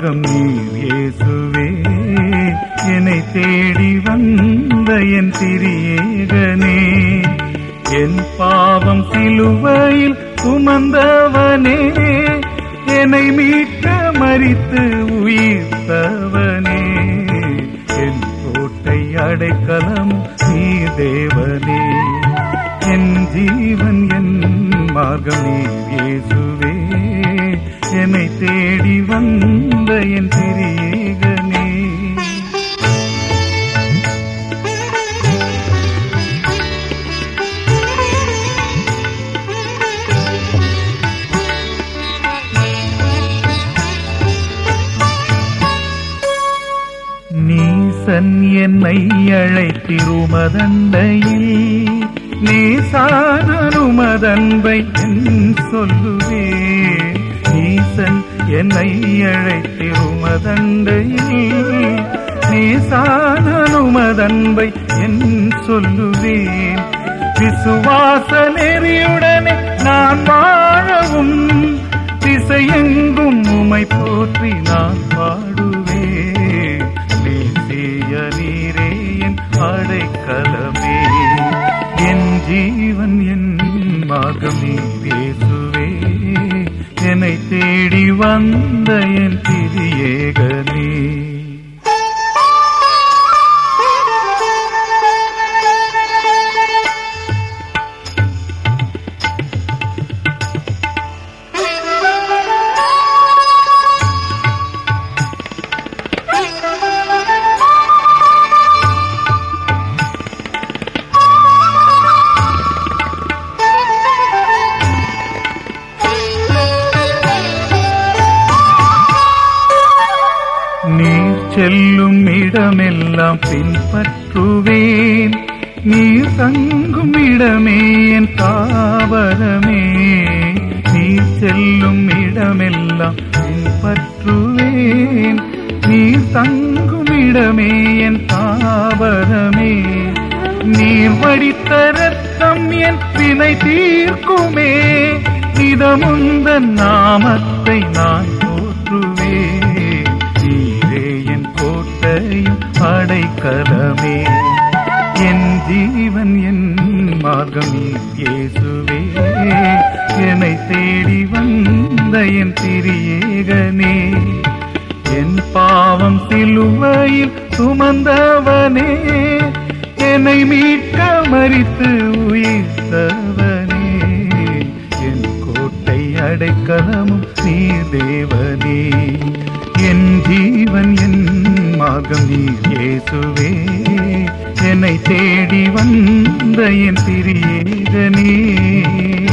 மார்க்கம் நீர் இயேசுவே என்னை தேடி வந்த என் திரியேகனே என் பாவம் சிலுவையில் சுமந்தவனே என்னை மீட்க மறித்து உயிர்த்தவனே என் கோட்டை அடைக்கலம் நீ தேவனே என் ஜீவன் என் மார்க்கம் நீ இயேசுவே என்னை தேடி வந்த என் திரியேகனே நீசன் என்னை அழைத்திருமதண்டையில் நீசானருமதன்பை என் சொல்லுவே நீசன் என்னை அழைத்திருமதண்டையில் நீசானருமதன்பை என் சொல்லுவேன் விசுவாச நெறியுடனே நான் வாழவும் திசையெங்கும் உமை போற்றி நான் பாடுவேன் நேசிய நீரே என் அடைக்கலமே என் ஜீவன் என் மார்க்கம் நீர் இயேசுவே என்னை தேடி வந்த என் திரியேகனே நீ செல்லும் இடமெல்லாம் பின்பற்றுவேன் நீ தங்கும் இடமே என் தாவரமே நீ செல்லும் இடமெல்லாம் பின்பற்றுவேன் நீ தங்கும் இடமே என் தாவரமே நீர் வடித்த ரத்தம் என் வினை தீர்க்குமே இதமுந்த நாமத்தை நான் போற்றுவேன் நீரே என் கோட்டையும் அடைக்கலமே என் ஜீவன் என் மார்க்கம் நீர் இயேசுவே என்னை தேடி வந்த என் திரியேகனே என் பாவம் சிலுவையில் சுமந்தவனே என்னை மீட்க மறித்து உயிர்த்தவனே என் கோட்டை அடைக்கலமும் நீ தேவனே என் ஜீவன் என் மார்க்கம் நீர் இயேசுவே என்னை தேடி வந்த என் திரியேகனே